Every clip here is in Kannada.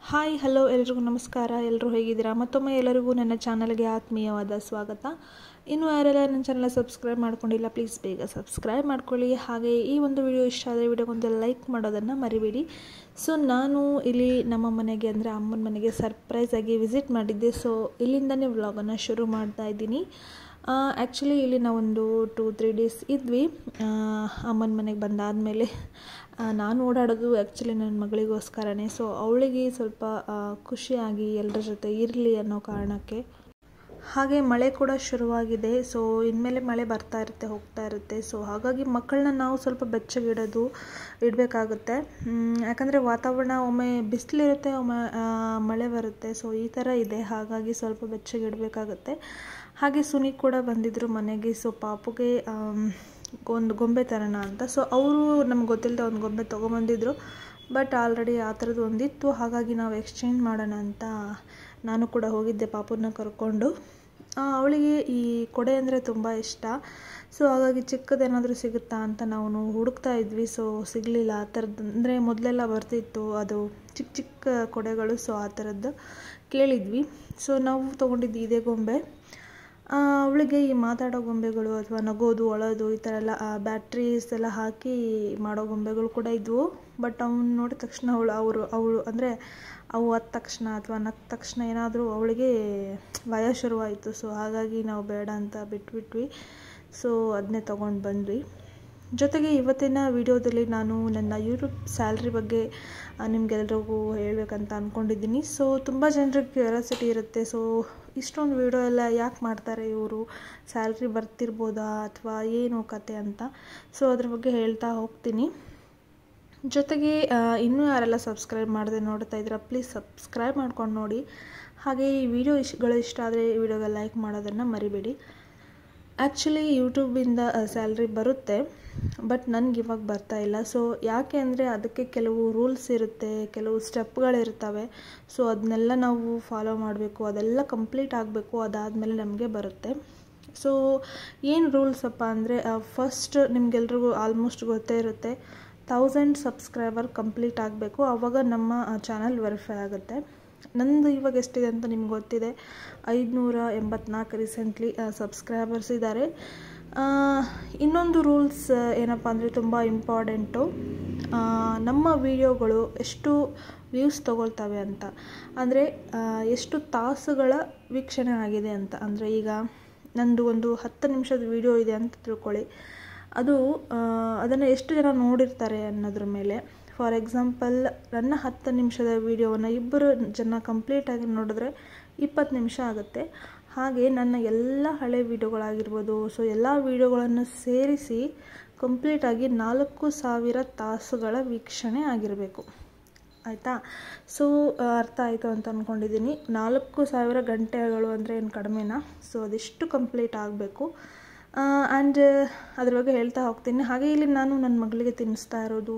ಹಾಯ್ ಹಲೋ ಎಲ್ರಿಗೂ ನಮಸ್ಕಾರ ಎಲ್ಲರೂ ಹೇಗಿದ್ದೀರಾ ಮತ್ತೊಮ್ಮೆ ಎಲ್ಲರಿಗೂ ನನ್ನ ಚಾನಲ್ಗೆ ಆತ್ಮೀಯವಾದ ಸ್ವಾಗತ ಇನ್ನು ಯಾರೆಲ್ಲ ನನ್ನ ಚಾನಲ್ ಸಬ್ಸ್ಕ್ರೈಬ್ ಮಾಡ್ಕೊಂಡಿಲ್ಲ ಪ್ಲೀಸ್ ಬೇಗ ಸಬ್ಸ್ಕ್ರೈಬ್ ಮಾಡ್ಕೊಳ್ಳಿ ಹಾಗೆ ಈ ಒಂದು ವಿಡಿಯೋ ಇಷ್ಟ ಆದರೆ ವಿಡಿಯೋಗೊಂದು ಲೈಕ್ ಮಾಡೋದನ್ನು ಮರಿಬೇಡಿ ಸೊ ನಾನು ಇಲ್ಲಿ ನಮ್ಮ ಮನೆಗೆ ಅಂದರೆ ಅಮ್ಮನ ಮನೆಗೆ ಸರ್ಪ್ರೈಸ್ ಆಗಿ ವಿಸಿಟ್ ಮಾಡಿದ್ದೆ ಸೊ ಇಲ್ಲಿಂದನೇ ವ್ಲಾಗನ್ನು ಶುರು ಮಾಡ್ತಾ ಇದ್ದೀನಿ ಆ್ಯಕ್ಚುಲಿ ಇಲ್ಲಿ ನಾವೊಂದು ಟೂ ತ್ರೀ ಡೇಸ್ ಇದ್ವಿ ಅಮ್ಮನ ಮನೆಗೆ ಬಂದಾದಮೇಲೆ ನಾನು ಓಡಾಡೋದು ಆ್ಯಕ್ಚುಲಿ ನನ್ನ ಮಗಳಿಗೋಸ್ಕರನೇ ಸೊ ಅವಳಿಗೆ ಸ್ವಲ್ಪ ಖುಷಿಯಾಗಿ ಎಲ್ಲರ ಜೊತೆ ಇರಲಿ ಅನ್ನೋ ಕಾರಣಕ್ಕೆ ಹಾಗೆ ಮಳೆ ಕೂಡ ಶುರುವಾಗಿದೆ ಸೊ ಇನ್ಮೇಲೆ ಮಳೆ ಬರ್ತಾ ಇರುತ್ತೆ ಹೋಗ್ತಾ ಇರುತ್ತೆ ಸೊ ಹಾಗಾಗಿ ಮಕ್ಕಳನ್ನ ನಾವು ಸ್ವಲ್ಪ ಬೆಚ್ಚಗಿಡೋದು ಇಡಬೇಕಾಗುತ್ತೆ ಯಾಕಂದರೆ ವಾತಾವರಣ ಒಮ್ಮೆ ಬಿಸಿಲಿರುತ್ತೆ ಒಮ್ಮೆ ಮಳೆ ಬರುತ್ತೆ ಸೊ ಈ ಥರ ಇದೆ ಹಾಗಾಗಿ ಸ್ವಲ್ಪ ಬೆಚ್ಚಗಿಡಬೇಕಾಗುತ್ತೆ ಹಾಗೆ ಸುನಿ ಕೂಡ ಬಂದಿದ್ದರು ಮನೆಗೆ ಸೊ ಪಾಪುಗೆ ಒಂದು ಗೊಂಬೆ ತರೋಣ ಅಂತ ಸೊ ಅವರು ನಮ್ಗೆ ಗೊತ್ತಿಲ್ಲದೆ ಒಂದು ಗೊಂಬೆ ತೊಗೊಂಬಂದಿದ್ರು ಬಟ್ ಆಲ್ರೆಡಿ ಆ ಥರದ್ದು ಒಂದಿತ್ತು ಹಾಗಾಗಿ ನಾವು ಎಕ್ಸ್ಚೇಂಜ್ ಮಾಡೋಣ ಅಂತ ನಾನು ಕೂಡ ಹೋಗಿದ್ದೆ ಪಾಪುನ ಕರ್ಕೊಂಡು ಅವಳಿಗೆ ಈ ಕೊಡೆ ಅಂದರೆ ತುಂಬ ಇಷ್ಟ ಸೊ ಹಾಗಾಗಿ ಚಿಕ್ಕದೇನಾದರೂ ಸಿಗುತ್ತಾ ಅಂತ ನಾವು ಹುಡುಕ್ತಾ ಇದ್ವಿ ಸೊ ಸಿಗಲಿಲ್ಲ ಆ ಥರದ್ದು ಅಂದರೆ ಮೊದಲೆಲ್ಲ ಬರ್ತಿತ್ತು ಅದು ಚಿಕ್ಕ ಚಿಕ್ಕ ಕೊಡೆಗಳು ಸೊ ಆ ಥರದ್ದು ಕೇಳಿದ್ವಿ ಸೊ ನಾವು ತೊಗೊಂಡಿದ್ದು ಇದೇ ಗೊಂಬೆ ಅವಳಿಗೆ ಈ ಮಾತಾಡೋ ಗೊಂಬೆಗಳು ಅಥವಾ ನಗೋದು ಒಳೋದು ಈ ಥರ ಎಲ್ಲ ಬ್ಯಾಟ್ರೀಸ್ ಎಲ್ಲ ಹಾಕಿ ಮಾಡೋ ಗೊಂಬೆಗಳು ಕೂಡ ಇದ್ವು ಬಟ್ ಅವನ್ನ ನೋಡಿದ ತಕ್ಷಣ ಅವಳು ಅವರು ಅವಳು ಅಂದರೆ ಅವು ಅದ ತಕ್ಷಣ ಅಥವಾ ನಕ್ಕ ತಕ್ಷಣ ಏನಾದರೂ ಅವಳಿಗೆ ಭಯ ಶುರುವಾಯಿತು ಸೊ ಹಾಗಾಗಿ ನಾವು ಬೇಡ ಅಂತ ಬಿಟ್ಬಿಟ್ವಿ ಸೊ ಅದನ್ನೇ ತೊಗೊಂಡು ಬಂದ್ವಿ ಜೊತೆಗೆ ಇವತ್ತಿನ ವಿಡಿಯೋದಲ್ಲಿ ನಾನು ನನ್ನ ಯೂಟ್ಯೂಬ್ ಸ್ಯಾಲ್ರಿ ಬಗ್ಗೆ ನಿಮಗೆಲ್ರಿಗೂ ಹೇಳಬೇಕಂತ ಅಂದ್ಕೊಂಡಿದ್ದೀನಿ ಸೊ ತುಂಬ ಜನರಿಗೆ ಕ್ಯೂರಿಯಾಸಿಟಿ ಇರುತ್ತೆ ಸೊ ಇಷ್ಟೊಂದು ವಿಡಿಯೋ ಎಲ್ಲ ಯಾಕೆ ಮಾಡ್ತಾರೆ ಇವರು ಸ್ಯಾಲ್ರಿ ಬರ್ತಿರ್ಬೋದಾ ಅಥವಾ ಏನು ಕತೆ ಅಂತ ಸೊ ಅದ್ರ ಬಗ್ಗೆ ಹೇಳ್ತಾ ಹೋಗ್ತೀನಿ ಜೊತೆಗೆ ಇನ್ನೂ ಯಾರೆಲ್ಲ ಸಬ್ಸ್ಕ್ರೈಬ್ ಮಾಡದೆ ನೋಡ್ತಾ ಇದ್ದೀರಾ ಪ್ಲೀಸ್ ಸಬ್ಸ್ಕ್ರೈಬ್ ಮಾಡ್ಕೊಂಡು ನೋಡಿ ಹಾಗೆ ಈ ವಿಡಿಯೋ ಇಷ್ಟಗಳು ಇಷ್ಟ ಆದರೆ ಈ ವಿಡಿಯೋಗೆ ಲೈಕ್ ಮಾಡೋದನ್ನು ಮರಿಬೇಡಿ ಆ್ಯಕ್ಚುಲಿ ಯೂಟ್ಯೂಬಿಂದ ಸ್ಯಾಲ್ರಿ ಬರುತ್ತೆ ಬಟ್ ನನಗೆ ಇವಾಗ ಬರ್ತಾ ಇಲ್ಲ ಸೊ ಯಾಕೆ ಅಂದರೆ ಅದಕ್ಕೆ ಕೆಲವು ರೂಲ್ಸ್ ಇರುತ್ತೆ ಕೆಲವು ಸ್ಟೆಪ್ಗಳಿರ್ತವೆ ಸೊ ಅದನ್ನೆಲ್ಲ ನಾವು ಫಾಲೋ ಮಾಡಬೇಕು ಅದೆಲ್ಲ ಕಂಪ್ಲೀಟ್ ಆಗಬೇಕು ಅದಾದಮೇಲೆ ನಮಗೆ ಬರುತ್ತೆ ಸೊ ಏನು ರೂಲ್ಸಪ್ಪ ಅಂದರೆ ಫಸ್ಟ್ ನಿಮಗೆಲ್ರಿಗೂ ಆಲ್ಮೋಸ್ಟ್ ಗೊತ್ತೇ ಇರುತ್ತೆ ತೌಸಂಡ್ ಸಬ್ಸ್ಕ್ರೈಬರ್ ಕಂಪ್ಲೀಟ್ ಆಗಬೇಕು ಆವಾಗ ನಮ್ಮ ಚಾನಲ್ ವೆರಿಫೈ ಆಗುತ್ತೆ ನಂದು ಇವಾಗ ಎಷ್ಟಿದೆ ಅಂತ ನಿಮ್ಗೆ ಗೊತ್ತಿದೆ ಐದುನೂರ ಎಂಬತ್ನಾಲ್ಕು ರೀಸೆಂಟ್ಲಿ ಸಬ್ಸ್ಕ್ರೈಬರ್ಸ್ ಇದ್ದಾರೆ ಇನ್ನೊಂದು ರೂಲ್ಸ್ ಏನಪ್ಪ ಅಂದರೆ ತುಂಬ ಇಂಪಾರ್ಟೆಂಟು ನಮ್ಮ ವಿಡಿಯೋಗಳು ಎಷ್ಟು ವ್ಯೂಸ್ ತಗೊಳ್ತವೆ ಅಂತ ಅಂದರೆ ಎಷ್ಟು ತಾಸುಗಳ ವೀಕ್ಷಣೆ ಆಗಿದೆ ಅಂತ ಅಂದರೆ ಈಗ ನಂದು ಒಂದು ಹತ್ತು ನಿಮಿಷದ ವಿಡಿಯೋ ಇದೆ ಅಂತ ತಿಳ್ಕೊಳ್ಳಿ ಅದು ಅದನ್ನು ಎಷ್ಟು ಜನ ನೋಡಿರ್ತಾರೆ ಅನ್ನೋದ್ರ ಮೇಲೆ ಫಾರ್ ಎಕ್ಸಾಂಪಲ್ ನನ್ನ ಹತ್ತು ನಿಮಿಷದ ವೀಡಿಯೋವನ್ನು ಇಬ್ಬರು ಜನ ಕಂಪ್ಲೀಟಾಗಿ ನೋಡಿದ್ರೆ ಇಪ್ಪತ್ತು ನಿಮಿಷ ಆಗುತ್ತೆ ಹಾಗೆ ನನ್ನ ಎಲ್ಲ ಹಳೆ ವೀಡಿಯೋಗಳಾಗಿರ್ಬೋದು ಸೊ ಎಲ್ಲ ವೀಡಿಯೋಗಳನ್ನು ಸೇರಿಸಿ ಕಂಪ್ಲೀಟಾಗಿ ನಾಲ್ಕು ಸಾವಿರ ತಾಸುಗಳ ವೀಕ್ಷಣೆ ಆಗಿರಬೇಕು ಆಯಿತಾ ಸೊ ಅರ್ಥ ಆಯಿತು ಅಂತ ಅಂದ್ಕೊಂಡಿದ್ದೀನಿ ನಾಲ್ಕು ಸಾವಿರ ಗಂಟೆಗಳು ಅಂದರೆ ಏನು ಕಡಿಮೆನಾ ಸೊ ಅದಿಷ್ಟು ಕಂಪ್ಲೀಟ್ ಆಗಬೇಕು ಆ್ಯಂಡ್ ಅದ್ರ ಬಗ್ಗೆ ಹೇಳ್ತಾ ಹೋಗ್ತೀನಿ ಹಾಗೆ ಇಲ್ಲಿ ನಾನು ನನ್ನ ಮಗಳಿಗೆ ತಿನ್ನಿಸ್ತಾ ಇರೋದು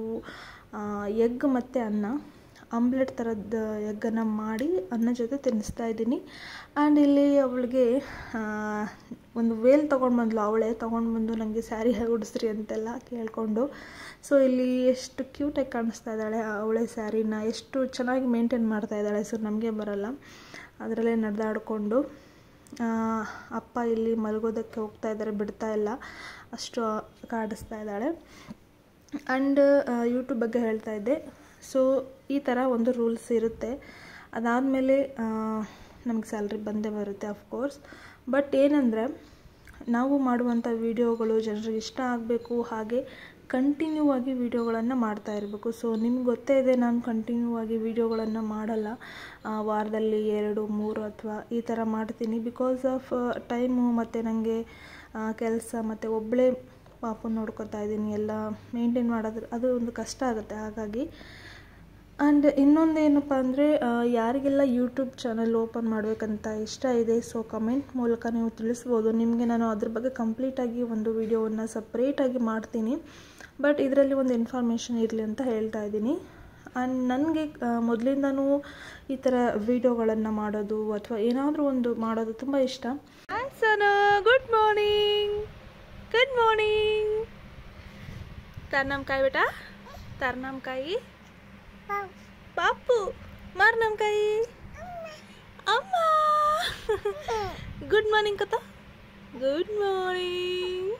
ಎಗ್ ಮತ್ತು ಅನ್ನ ಆಮ್ಲೆಟ್ ಥರದ್ದು ಎಗ್ಗನ್ನು ಮಾಡಿ ಅನ್ನ ಜೊತೆ ತಿನ್ನಿಸ್ತಾ ಇದ್ದೀನಿ ಆ್ಯಂಡ್ ಇಲ್ಲಿ ಅವಳಿಗೆ ಒಂದು ವೇಲ್ ತೊಗೊಂಡು ಬಂದ್ಲು ಅವಳೇ ತೊಗೊಂಡು ಬಂದು ನನಗೆ ಸ್ಯಾರಿ ಹೇಗೆ ಉಡಿಸ್ರಿ ಅಂತೆಲ್ಲ ಕೇಳಿಕೊಂಡು ಸೊ ಇಲ್ಲಿ ಎಷ್ಟು ಕ್ಯೂಟಾಗಿ ಕಾಣಿಸ್ತಾ ಇದ್ದಾಳೆ ಅವಳೆ ಸ್ಯಾರಿನ ಎಷ್ಟು ಚೆನ್ನಾಗಿ ಮೇಂಟೈನ್ ಮಾಡ್ತಾ ಇದ್ದಾಳೆ ಸೊ ನಮಗೆ ಬರಲ್ಲ ಅದರಲ್ಲೇ ನಡೆದಾಡಿಕೊಂಡು ಅಪ್ಪ ಇಲ್ಲಿ ಮಲಗೋದಕ್ಕೆ ಹೋಗ್ತಾ ಇದ್ದಾರೆ ಬಿಡ್ತಾ ಇಲ್ಲ ಅಷ್ಟು ಕಾಡಿಸ್ತಾ ಇದ್ದಾಳೆ ಆ್ಯಂಡ್ ಯೂಟ್ಯೂಬ್ ಬಗ್ಗೆ ಹೇಳ್ತಾ ಇದ್ದೆ ಸೊ ಈ ಥರ ಒಂದು ರೂಲ್ಸ್ ಇರುತ್ತೆ ಅದಾದಮೇಲೆ ನಮಗೆ ಸ್ಯಾಲ್ರಿ ಬಂದೇ ಬರುತ್ತೆ ಅಫ್ಕೋರ್ಸ್ ಬಟ್ ಏನಂದರೆ ನಾವು ಮಾಡುವಂಥ ವೀಡಿಯೋಗಳು ಜನರಿಗೆ ಇಷ್ಟ ಆಗಬೇಕು ಹಾಗೆ ಕಂಟಿನ್ಯೂ ಆಗಿ ವೀಡಿಯೋಗಳನ್ನು ಮಾಡ್ತಾ ಇರಬೇಕು ಸೊ ನಿಮ್ಗೆ ಗೊತ್ತೇ ಇದೆ ನಾನು ಕಂಟಿನ್ಯೂ ಆಗಿ ವೀಡಿಯೋಗಳನ್ನು ಮಾಡಲ್ಲ ವಾರದಲ್ಲಿ ಎರಡು ಮೂರು ಅಥವಾ ಈ ಥರ ಮಾಡ್ತೀನಿ ಬಿಕಾಸ್ ಆಫ್ ಟೈಮು ಮತ್ತು ನನಗೆ ಕೆಲಸ ಮತ್ತು ಒಬ್ಬಳೇ ಪಾಪು ನೋಡ್ಕೊತಾ ಇದ್ದೀನಿ ಎಲ್ಲ ಮೇಂಟೈನ್ ಮಾಡೋದ್ರ ಅದು ಒಂದು ಕಷ್ಟ ಆಗುತ್ತೆ ಹಾಗಾಗಿ ಆ್ಯಂಡ್ ಇನ್ನೊಂದು ಏನಪ್ಪ ಅಂದರೆ ಯಾರಿಗೆಲ್ಲ ಯೂಟ್ಯೂಬ್ ಚಾನಲ್ ಓಪನ್ ಮಾಡಬೇಕಂತ ಇಷ್ಟ ಇದೆ ಸೊ ಕಮೆಂಟ್ ಮೂಲಕ ನೀವು ತಿಳಿಸ್ಬೋದು ನಿಮಗೆ ನಾನು ಅದ್ರ ಬಗ್ಗೆ ಕಂಪ್ಲೀಟಾಗಿ ಒಂದು ವಿಡಿಯೋವನ್ನು ಸಪ್ರೇಟಾಗಿ ಮಾಡ್ತೀನಿ ಬಟ್ ಇದರಲ್ಲಿ ಒಂದು ಇನ್ಫಾರ್ಮೇಷನ್ ಇರಲಿ ಅಂತ ಹೇಳ್ತಾ ಇದ್ದೀನಿ ಆ್ಯಂಡ್ ನನಗೆ ಮೊದಲಿಂದನೂ ಈ ಥರ ವಿಡಿಯೋಗಳನ್ನು ಮಾಡೋದು ಅಥವಾ ಏನಾದರೂ ಒಂದು ಮಾಡೋದು ತುಂಬ ಇಷ್ಟ ಗುಡ್ ಮಾರ್ನಿಂಗ್ ಗುಡ್ ಮಾರ್ನಿಂಗ್ ತರ್ನಮ್ಕಾಯಿ ಬೇಟ ತರ್ನಮ್ಕಾಯಿ ಪಾಪು ಮಾರ್ ನಮ್ಮ ಕೈ ಗುಡ್ ಮಾರ್ನಿಂಗ್ ಕಥ good morning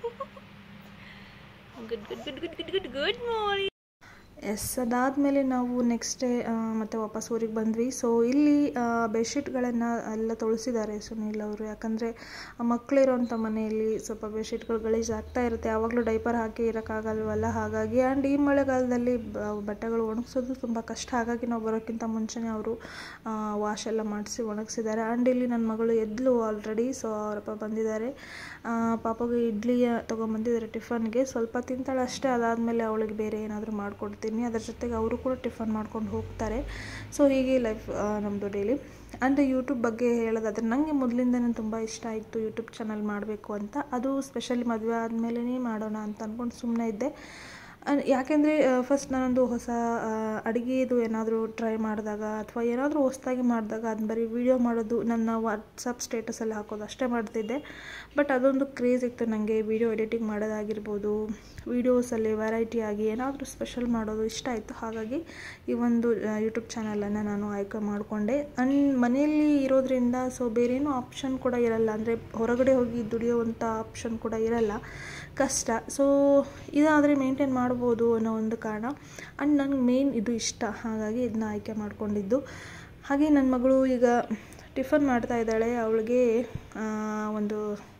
good good good good good good good morning yes ಅದಾದಮೇಲೆ ನಾವು ನೆಕ್ಸ್ಟ್ ಡೇ ಮತ್ತೆ ವಾಪಸ್ ಊರಿಗೆ ಬಂದ್ವಿ ಸೊ ಇಲ್ಲಿ ಬೆಡ್ಶೀಟ್ಗಳನ್ನು ಎಲ್ಲ ತೊಳಸಿದ್ದಾರೆ ಸುನೀಲ್ ಅವರು ಯಾಕಂದರೆ ಮಕ್ಕಳಿರೋಂಥ ಮನೆಯಲ್ಲಿ ಸ್ವಲ್ಪ ಬೆಡ್ಶೀಟ್ಗಳು ಗಲೀಜು ಆಗ್ತಾ ಇರುತ್ತೆ ಯಾವಾಗಲೂ ಡೈಪರ್ ಹಾಕಿ ಇರೋಕ್ಕಾಗಲ್ವಲ್ಲ ಹಾಗಾಗಿ ಆ್ಯಂಡ್ ಈ ಮಳೆಗಾಲದಲ್ಲಿ ಬ- ಬಟ್ಟೆಗಳು ಒಣಗಿಸೋದು ತುಂಬ ಕಷ್ಟ ಹಾಗಾಗಿ ನಾವು ಬರೋಕ್ಕಿಂತ ಮುಂಚೆನೇ ಅವರು ವಾಶ್ ಎಲ್ಲ ಮಾಡಿಸಿ ಒಣಗಿಸಿದ್ದಾರೆ ಆ್ಯಂಡ್ ಇಲ್ಲಿ ನನ್ನ ಮಗಳು ಎದ್ಲು ಆಲ್ರೆಡಿ ಸೊ ಅವರಪ್ಪ ಬಂದಿದ್ದಾರೆ ಆ, ಪಾಪಗೆ ಇಡ್ಲಿ ತೊಗೊಂಬಂದಿದ್ದಾರೆ ಟಿಫನ್ಗೆ ಸ್ವಲ್ಪ ತಿಂತಾಳೆ ಅಷ್ಟೇ ಅದಾದಮೇಲೆ ಅವಳಿಗೆ ಬೇರೆ ಏನಾದರೂ ಮಾಡಿಕೊಡ್ತೀನಿ ಅದ್ರ ಜೊತೆಗೆ ಅವರು ಕೂಡ ಟಿಫನ್ ಮಾಡ್ಕೊಂಡು ಹೋಗ್ತಾರೆ ಸೊ ಹೀಗೆ ಲೈಫ್ ನಮ್ಮದು ಡೈಲಿ ಆ್ಯಂಡ್ ಯೂಟ್ಯೂಬ್ ಬಗ್ಗೆ ಹೇಳೋದಾದ್ರೆ ನನಗೆ ಮೊದಲಿಂದನೇ ತುಂಬ ಇಷ್ಟ ಆಯಿತು ಯೂಟ್ಯೂಬ್ ಚಾನಲ್ ಮಾಡಬೇಕು ಅಂತ ಅದು ಸ್ಪೆಷಲಿ ಮದುವೆ ಆದಮೇಲೆ ಮಾಡೋಣ ಅಂತ ಅಂದ್ಕೊಂಡು ಸುಮ್ಮನೆ ಇದ್ದೆ ಅನ್- ಯಾಕೆಂದರೆ ಫಸ್ಟ್ ನಾನೊಂದು ಹೊಸ ಅಡುಗೆದು ಏನಾದರೂ ಟ್ರೈ ಮಾಡಿದಾಗ ಅಥವಾ ಏನಾದರೂ ಹೊಸದಾಗಿ ಮಾಡಿದಾಗ ಅದನ್ನ ಬರೀ ವಿಡಿಯೋ ಮಾಡೋದು ನನ್ನ ವಾಟ್ಸಪ್ ಸ್ಟೇಟಸಲ್ಲಿ ಹಾಕೋದು ಅಷ್ಟೇ ಮಾಡ್ತಿದ್ದೆ ಬಟ್ ಅದೊಂದು ಕ್ರೇಜ್ ಇತ್ತು ನನಗೆ ವಿಡಿಯೋ ಎಡಿಟಿಂಗ್ ಮಾಡೋದಾಗಿರ್ಬೋದು ವೀಡಿಯೋಸಲ್ಲಿ ವೆರೈಟಿ ಆಗಿ ಏನಾದರೂ ಸ್ಪೆಷಲ್ ಮಾಡೋದು ಇಷ್ಟ ಆಯಿತು ಹಾಗಾಗಿ ಈ ಒಂದು ಯೂಟ್ಯೂಬ್ ಚಾನಲನ್ನು ನಾನು ಆಯ್ಕೆ ಮಾಡಿಕೊಂಡೆ ಅಂಡ್ ಮನೆಯಲ್ಲಿ ಇರೋದ್ರಿಂದ ಸೊ ಬೇರೇನೂ ಆಪ್ಷನ್ ಕೂಡ ಇರಲ್ಲ ಅಂದರೆ ಹೊರಗಡೆ ಹೋಗಿ ದುಡಿಯೋವಂಥ ಆಪ್ಷನ್ ಕೂಡ ಇರಲ್ಲ ಕಷ್ಟ ಸೊ ಇದಾದರೆ ಮೇಂಟೈನ್ ಮಾಡ್ಬೋದು ಅನ್ನೋ ಒಂದು ಕಾರಣ ಆ್ಯಂಡ್ ನನಗೆ ಮೇನ್ ಇದು ಇಷ್ಟ ಹಾಗಾಗಿ ಇದನ್ನ ಆಯ್ಕೆ ಮಾಡ್ಕೊಂಡಿದ್ದು ಹಾಗೆ ನನ್ನ ಮಗಳು ಈಗ ಟಿಫನ್ ಮಾಡ್ತಾ ಇದ್ದಾಳೆ ಅವಳಿಗೆ ಒಂದು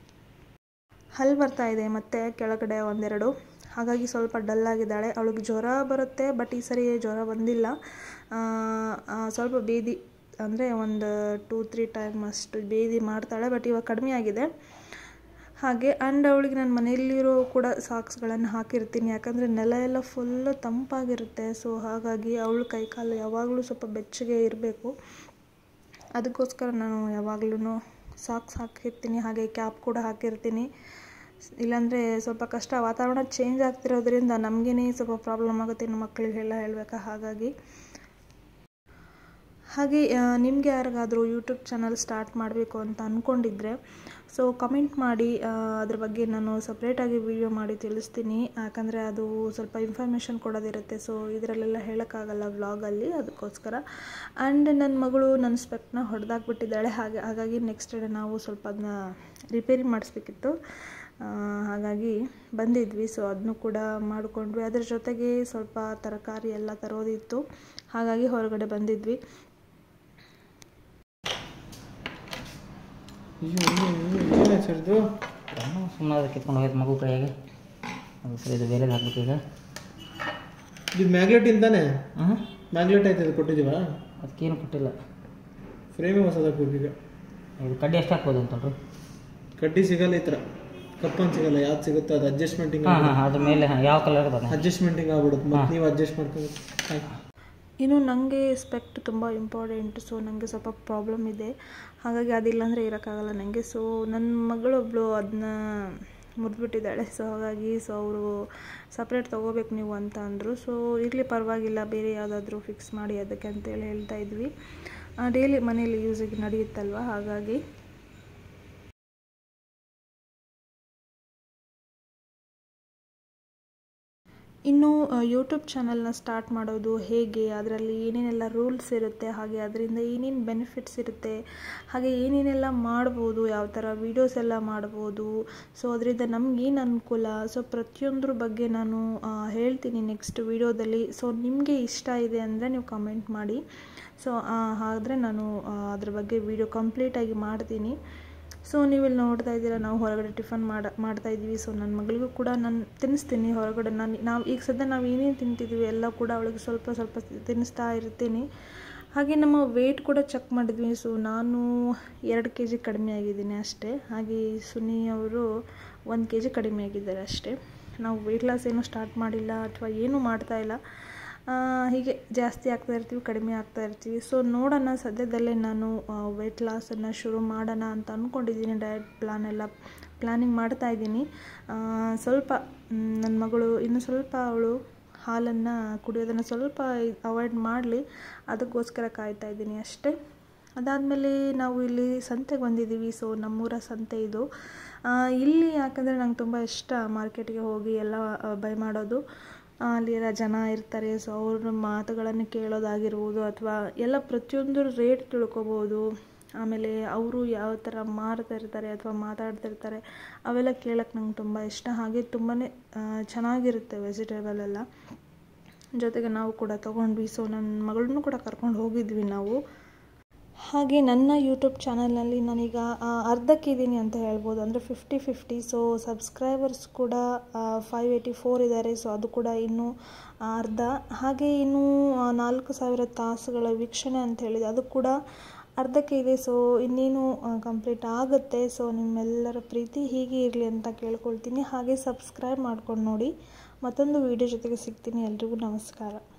ಹಲ್ ಬರ್ತಾ ಇದೆ ಮತ್ತು ಕೆಳಗಡೆ ಒಂದೆರಡು ಹಾಗಾಗಿ ಸ್ವಲ್ಪ ಡಲ್ ಆಗಿದ್ದಾಳೆ ಅವಳಿಗೆ ಜ್ವರ ಬರುತ್ತೆ ಬಟ್ ಈ ಸರಿ ಜ್ವರ ಬಂದಿಲ್ಲ ಆ, ಆ, ಸ್ವಲ್ಪ ಬೇದಿ ಅಂದರೆ ಒಂದು ಟೂ ತ್ರೀ ಟೈಮ್ ಅಷ್ಟು ಬೇದಿ ಮಾಡ್ತಾಳೆ ಬಟ್ ಇವಾಗ ಕಡಿಮೆ ಆಗಿದೆ ಹಾಗೆ ಆ್ಯಂಡ್ ಅವಳಿಗೆ ನಾನು ಮನೆಯಲ್ಲಿರೋ ಕೂಡ ಸಾಕ್ಸ್ಗಳನ್ನು ಹಾಕಿರ್ತೀನಿ ಯಾಕಂದರೆ ನೆಲ ಎಲ್ಲ ಫುಲ್ಲು ತಂಪಾಗಿರುತ್ತೆ ಸೊ ಹಾಗಾಗಿ ಅವಳು ಕೈಕಾಲು ಯಾವಾಗಲೂ ಸ್ವಲ್ಪ ಬೆಚ್ಚಗೆ ಇರಬೇಕು ಅದಕ್ಕೋಸ್ಕರ ನಾನು ಯಾವಾಗಲೂ ಸಾಕ್ಸ್ ಹಾಕಿರ್ತೀನಿ ಹಾಗೆ ಕ್ಯಾಪ್ ಕೂಡ ಹಾಕಿರ್ತೀನಿ ಇಲ್ಲಾಂದರೆ ಸ್ವಲ್ಪ ಕಷ್ಟ ವಾತಾವರಣ ಚೇಂಜ್ ಆಗ್ತಿರೋದ್ರಿಂದ ನಮಗೇನೆ ಸ್ವಲ್ಪ ಪ್ರಾಬ್ಲಮ್ ಆಗುತ್ತೆ ಇನ್ನು ಮಕ್ಕಳಿಗೆಲ್ಲ ಹೇಳಬೇಕಾ ಹಾಗಾಗಿ ಹಾಗೆ ನಿಮಗೆ ಯಾರಿಗಾದರೂ ಯೂಟ್ಯೂಬ್ ಚಾನಲ್ ಸ್ಟಾರ್ಟ್ ಮಾಡಬೇಕು ಅಂತ ಅಂದ್ಕೊಂಡಿದ್ರೆ ಸೊ ಕಮೆಂಟ್ ಮಾಡಿ ಆ, ಅದ್ರ ಬಗ್ಗೆ ನಾನು ಸಪ್ರೇಟಾಗಿ ವಿಡಿಯೋ ಮಾಡಿ ತಿಳಿಸ್ತೀನಿ ಯಾಕಂದರೆ ಅದು ಸ್ವಲ್ಪ ಇನ್ಫಾರ್ಮೇಷನ್ ಕೊಡೋದಿರುತ್ತೆ ಸೊ ಇದರಲ್ಲೆಲ್ಲ ಹೇಳೋಕ್ಕಾಗಲ್ಲ ವ್ಲಾಗಲ್ಲಿ ಅದಕ್ಕೋಸ್ಕರ ಆ್ಯಂಡ್ ನನ್ನ ಮಗಳು ನನ್ನ ಸ್ಪೆಕ್ನ ಹೊಡೆದಾಕ್ಬಿಟ್ಟಿದ್ದಾಳೆ ಹಾಗೆ ಹಾಗಾಗಿ ನೆಕ್ಸ್ಟ್ ಡೇ ನಾವು ಸ್ವಲ್ಪ ಅದನ್ನ ರಿಪೇರಿ ಮಾಡಿಸ್ಬೇಕಿತ್ತು ಆ, ಹಾಗಾಗಿ ಬಂದಿದ್ವಿ ಸೊ ಅದನ್ನು ಕೂಡ ಮಾಡಿಕೊಂಡ್ವಿ ಅದ್ರ ಜೊತೆಗೆ ಸ್ವಲ್ಪ ತರಕಾರಿ ಎಲ್ಲ ತರೋದಿತ್ತು ಹಾಗಾಗಿ ಹೊರಗಡೆ ಬಂದಿದ್ವಿ ಅಯ್ಯೋ ಅಯ್ಯೋ ಅಯ್ಯೋ ಏನಾಯ್ತು ಸರ್ದು ಸುಮ್ಮನೆ ಅದಕ್ಕೆ ಕಿತ್ಕೊಂಡು ಹೋಯ್ತು ಮಗು ಕೈಯಾಗೆ ಅದು ಸರಿ ಇದು ಬೇರೆದು ಹಾಕ್ಬೇಕು ಈಗ ಇದು ಮ್ಯಾಗ್ಲೆಟ್ ಇಂತಾನೆ ಹಾಂ ಮ್ಯಾಗ್ಲೆಟ್ ಆಯ್ತು ಅದು ಕೊಟ್ಟಿದ್ದೀವಾ ಅದಕ್ಕೇನು ಕೊಟ್ಟಿಲ್ಲ ಫ್ರೇಮೇ ಹೊಸದು ಹಾಕ್ಬೇಕು ಈಗ ಇದು ಕಡ್ಡಿ ಎಷ್ಟು ಹಾಕ್ಬೋದು ಅಂತಲ್ರಿ ಕಡ್ಡಿ ಸಿಗಲ್ಲ ಈ ಥರ ಕಪ್ಪನ್ ಸಿಗಲ್ಲ ಯಾವ್ದು ಸಿಗುತ್ತೆ ಅದು ಅಡ್ಜಸ್ಟ್ಮೆಂಟಿಂಗ್ ಹಾಂ ಹಾಂ ಅದ್ರ ಮೇಲೆ ಹಾಂ ಯಾವ ಕಲರ್ ಅದ ಅಡ್ಜಸ್ಟ್ಮೆಂಟಿಂಗ್ ಆಗ್ಬಿಡುತ್ತೆ ಮತ್ತೆ ನೀವು ಅಡ್ಜಸ್ಟ್ ಮಾಡ್ಕೋಬೇಕು ಇನ್ನು ನನಗೆ ಸ್ಪೆಕ್ಟ್ ತುಂಬ ಇಂಪಾರ್ಟೆಂಟ್ ಸೊ ನನಗೆ ಸ್ವಲ್ಪ ಪ್ರಾಬ್ಲಮ್ ಇದೆ ಹಾಗಾಗಿ ಅದಿಲ್ಲಾಂದರೆ ಇರೋಕ್ಕಾಗಲ್ಲ ನನಗೆ ಸೊ ನನ್ನ ಮಗಳೊಬ್ಳು ಅದನ್ನ ಮುರಿದ್ಬಿಟ್ಟಿದ್ದಾಳೆ ಸೊ ಹಾಗಾಗಿ ಸೊ ಅವರು ಸಪ್ರೇಟ್ ತೊಗೋಬೇಕು ನೀವು ಅಂತ ಅಂದರು ಸೊ ಇರಲಿ ಪರವಾಗಿಲ್ಲ ಬೇರೆ ಯಾವುದಾದ್ರೂ ಫಿಕ್ಸ್ ಮಾಡಿ ಅದಕ್ಕೆ ಅಂತೇಳಿ ಹೇಳ್ತಾ ಇದ್ವಿ ಡೈಲಿ ಮನೇಲಿ ಯೂಸಿಗೆ ನಡೆಯುತ್ತಲ್ವ ಹಾಗಾಗಿ ಇನ್ನು ಯೂಟ್ಯೂಬ್ ಚಾನಲ್ನ ಸ್ಟಾರ್ಟ್ ಮಾಡೋದು ಹೇಗೆ ಅದರಲ್ಲಿ ಏನೇನೆಲ್ಲ ರೂಲ್ಸ್ ಇರುತ್ತೆ ಹಾಗೆ ಅದರಿಂದ ಏನೇನು ಬೆನಿಫಿಟ್ಸ್ ಇರುತ್ತೆ ಹಾಗೆ ಏನೇನೆಲ್ಲ ಮಾಡ್ಬೋದು ಯಾವ ಥರ ವೀಡಿಯೋಸ್ ಎಲ್ಲ ಮಾಡ್ಬೋದು ಸೊ ಅದರಿಂದ ನಮಗೇನು ಅನುಕೂಲ ಸೊ ಪ್ರತಿಯೊಂದ್ರ ಬಗ್ಗೆ ನಾನು ಆ, ಹೇಳ್ತೀನಿ ನೆಕ್ಸ್ಟ್ ವೀಡಿಯೋದಲ್ಲಿ ಸೊ ನಿಮಗೆ ಇಷ್ಟ ಇದೆ ಅಂದರೆ ನೀವು ಕಮೆಂಟ್ ಮಾಡಿ ಸೊ ಹಾಗಾದರೆ ನಾನು ಆ, ಅದ್ರ ಬಗ್ಗೆ ವೀಡಿಯೋ ಕಂಪ್ಲೀಟಾಗಿ ಮಾಡ್ತೀನಿ ಸೊ ನೀವಿಲ್ಲಿ ನೋಡ್ತಾ ಇದ್ದೀರಾ ನಾವು ಹೊರಗಡೆ ಟಿಫನ್ ಮಾಡ ಮಾಡ್ತಾ ಇದ್ದೀವಿ ಸೊ ನನ್ನ ಮಗಳಿಗೂ ಕೂಡ ನಾನು ತಿನ್ನಿಸ್ತೀನಿ ಹೊರಗಡೆ ನಾನು ನಾವು ಈಗ ಸದ್ಯ ನಾವು ಏನೇನು ತಿಂತಿದ್ದೀವಿ ಎಲ್ಲ ಕೂಡ ಅವಳಿಗೆ ಸ್ವಲ್ಪ ಸ್ವಲ್ಪ ತಿನ್ನಿಸ್ತಾ ಇರ್ತೀನಿ ಹಾಗೆ ನಮ್ಮ ವೆಯ್ಟ್ ಕೂಡ ಚೆಕ್ ಮಾಡಿದ್ವಿ ಸೊ ನಾನು ಎರಡು ಕೆ ಜಿ ಕಡಿಮೆ ಆಗಿದ್ದೀನಿ ಅಷ್ಟೇ ಹಾಗೆ ಸುನಿ ಅವರು ಒಂದು ಕೆ ಜಿ ಕಡಿಮೆ ಆಗಿದ್ದಾರೆ ಅಷ್ಟೇ ನಾವು ವೆಯ್ಟ್ ಲಾಸ್ ಏನೂ ಸ್ಟಾರ್ಟ್ ಮಾಡಿಲ್ಲ ಅಥವಾ ಏನೂ ಮಾಡ್ತಾ ಇಲ್ಲ ಆ, ಹೀಗೆ ಜಾಸ್ತಿ ಆಗ್ತಾ ಇರ್ತೀವಿ ಕಡಿಮೆ ಆಗ್ತಾ ಇರ್ತೀವಿ ಸೊ ನೋಡೋಣ ಸದ್ಯದಲ್ಲೇ ನಾನು ವೆಯ್ಟ್ ಲಾಸನ್ನು ಶುರು ಮಾಡೋಣ ಅಂತ ಅಂದ್ಕೊಂಡಿದ್ದೀನಿ ಡಯಟ್ ಪ್ಲಾನ್ ಎಲ್ಲ ಪ್ಲ್ಯಾನಿಂಗ್ ಮಾಡ್ತಾ ಇದ್ದೀನಿ ಆ, ಸ್ವಲ್ಪ ನನ್ನ ಮಗಳು ಇನ್ನು ಸ್ವಲ್ಪ ಅವಳು ಹಾಲನ್ನು ಕುಡಿಯೋದನ್ನು ಸ್ವಲ್ಪ ಅವಾಯ್ಡ್ ಮಾಡಲಿ ಅದಕ್ಕೋಸ್ಕರ ಕಾಯ್ತಾ ಇದ್ದೀನಿ ಅಷ್ಟೇ ಅದಾದಮೇಲೆ ನಾವು ಇಲ್ಲಿ ಸಂತೆಗೆ ಬಂದಿದ್ದೀವಿ ಸೊ ನಮ್ಮೂರ ಸಂತೆ ಇದು ಆ, ಇಲ್ಲಿ ಯಾಕಂದರೆ ನಂಗೆ ತುಂಬ ಇಷ್ಟ ಮಾರ್ಕೆಟ್ಗೆ ಹೋಗಿ ಎಲ್ಲ ಬೈ ಮಾಡೋದು ಆ, ಅಲ್ಲಿರೋ ಜನ ಇರ್ತಾರೆ ಸೊ ಅವ್ರ ಮಾತುಗಳನ್ನು ಕೇಳೋದಾಗಿರ್ಬೋದು ಅಥವಾ ಎಲ್ಲ ಪ್ರತಿಯೊಂದು ರೇಟ್ ತಿಳ್ಕೊಬೋದು ಆಮೇಲೆ ಅವರು ಯಾವ ಥರ ಮಾರ್ತಿರ್ತಾರೆ ಅಥವಾ ಮಾತಾಡ್ತಿರ್ತಾರೆ ಅವೆಲ್ಲ ಕೇಳೋಕ್ಕೆ ನಂಗೆ ತುಂಬ ಇಷ್ಟ ಹಾಗೆ ತುಂಬಾ ಚೆನ್ನಾಗಿರುತ್ತೆ ವೆಜಿಟೇಬಲ್ ಎಲ್ಲ ಜೊತೆಗೆ ನಾವು ಕೂಡ ತೊಗೊಂಡ್ವಿ ಸೊ ನನ್ನ ಮಗಳನ್ನೂ ಕೂಡ ಕರ್ಕೊಂಡು ಹೋಗಿದ್ವಿ ನಾವು ಹಾಗೆ ನನ್ನ ಯೂಟ್ಯೂಬ್ ಚಾನಲ್ನಲ್ಲಿ ನಾನೀಗ ಆ, ಅರ್ಧಕ್ಕಿದ್ದೀನಿ ಅಂತ ಹೇಳ್ಬೋದು ಅಂದರೆ ಫಿಫ್ಟಿ ಫಿಫ್ಟಿ ಸೊ ಸಬ್ಸ್ಕ್ರೈಬರ್ಸ್ ಕೂಡ ಫೈವ್ ಏಯ್ಟಿ ಫೋರ್ ಇದ್ದಾರೆ ಸೊ ಅದು ಕೂಡ ಇನ್ನೂ ಅರ್ಧ ಹಾಗೆ ಇನ್ನೂ ಆ, ನಾಲ್ಕು ಸಾವಿರ ತಾಸುಗಳ ವೀಕ್ಷಣೆ ಅಂತ ಹೇಳಿದೆ ಅದು ಕೂಡ ಅರ್ಧಕ್ಕೆ ಇದೆ ಸೊ ಇನ್ನೇನು ಕಂಪ್ಲೀಟ್ ಆಗುತ್ತೆ ಸೊ ನಿಮ್ಮೆಲ್ಲರ ಪ್ರೀತಿ ಹೀಗೆ ಇರಲಿ ಅಂತ ಕೇಳ್ಕೊಳ್ತೀನಿ ಹಾಗೆ ಸಬ್ಸ್ಕ್ರೈಬ್ ಮಾಡ್ಕೊಂಡು ನೋಡಿ ಮತ್ತೊಂದು ವೀಡಿಯೋ ಜೊತೆಗೆ ಸಿಗ್ತೀನಿ ಎಲ್ರಿಗೂ ನಮಸ್ಕಾರ